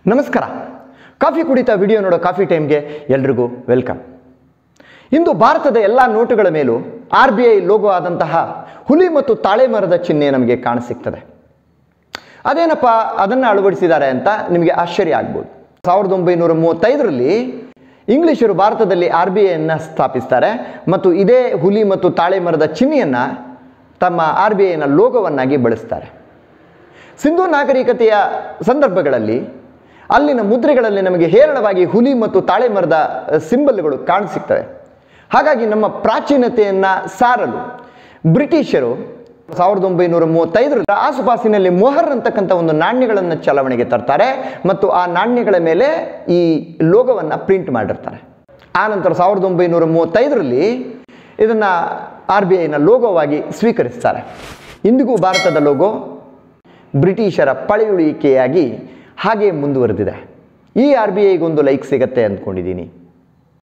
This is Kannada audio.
ನಮಸ್ಕಾರ ಕಾಫಿ ಕುಡಿತಾ ವಿಡಿಯೋ ನೋಡೋ ಕಾಫಿ ಟೈಮ್ಗೆ ಎಲ್ರಿಗೂ ವೆಲ್ಕಮ್ ಇಂದು ಭಾರತದ ಎಲ್ಲ ನೋಟುಗಳ ಮೇಲೂ ಆರ್ ಬಿ ಐ ಲೋಗೋ ಆದಂತಹ ಹುಲಿ ಮತ್ತು ತಾಳೆ ಮರದ ಚಿಹ್ನೆ ನಮಗೆ ಕಾಣಸಿಗ್ತದೆ ಅದೇನಪ್ಪ ಅದನ್ನು ಅಳವಡಿಸಿದ್ದಾರೆ ಅಂತ ನಿಮಗೆ ಆಶ್ಚರ್ಯ ಆಗ್ಬೋದು ಸಾವಿರದ ಒಂಬೈನೂರ ಮೂವತ್ತೈದರಲ್ಲಿ ಇಂಗ್ಲಿಷರು ಭಾರತದಲ್ಲಿ ಆರ್ ಬಿ ಐಯನ್ನು ಸ್ಥಾಪಿಸ್ತಾರೆ ಮತ್ತು ಇದೇ ಹುಲಿ ಮತ್ತು ತಾಳೆ ಮರದ ಚಿಹ್ನೆಯನ್ನು ತಮ್ಮ ಆರ್ ಬಿ ಐನ ಲೋಗೋವನ್ನಾಗಿ ಬಳಸ್ತಾರೆ ಸಿಂಧು ನಾಗರಿಕತೆಯ ಸಂದರ್ಭಗಳಲ್ಲಿ ಅಲ್ಲಿನ ಮುದ್ರೆಗಳಲ್ಲಿ ನಮಗೆ ಹೇರಳವಾಗಿ ಹುಲಿ ಮತ್ತು ತಾಳೆ ಮರದ ಸಿಂಬಲ್ಗಳು ಕಾಣಸಿಗ್ತವೆ ಹಾಗಾಗಿ ನಮ್ಮ ಪ್ರಾಚೀನತೆಯನ್ನು ಸಾರಲು ಬ್ರಿಟಿಷರು ಸಾವಿರದ ಒಂಬೈನೂರ ಮೂವತ್ತೈದರ ಆಸುಪಾಸಿನಲ್ಲಿ ಮೊಹರ್ ಅಂತಕ್ಕಂಥ ಒಂದು ನಾಣ್ಯಗಳನ್ನು ಚಲಾವಣೆಗೆ ತರ್ತಾರೆ ಮತ್ತು ಆ ನಾಣ್ಯಗಳ ಮೇಲೆ ಈ ಲೋಗವನ್ನು ಪ್ರಿಂಟ್ ಮಾಡಿರ್ತಾರೆ ಆನಂತರ ಸಾವಿರದ ಒಂಬೈನೂರ ಮೂವತ್ತೈದರಲ್ಲಿ ಇದನ್ನು ಆರ್ ಬಿ ಐನ ಲೋಗೋವಾಗಿ ಸ್ವೀಕರಿಸ್ತಾರೆ ಇಂದಿಗೂ ಭಾರತದ ಲೋಗೋ ಬ್ರಿಟಿಷರ ಪಳೆಯುಳಿಕೆಯಾಗಿ ಹಾಗೆ ಮುಂದುವರೆದಿದೆ ಈ ಆರ್ ಬಿ ಐಗೊಂದು ಲೈಕ್ ಸಿಗತ್ತೆ ಅಂದ್ಕೊಂಡಿದ್ದೀನಿ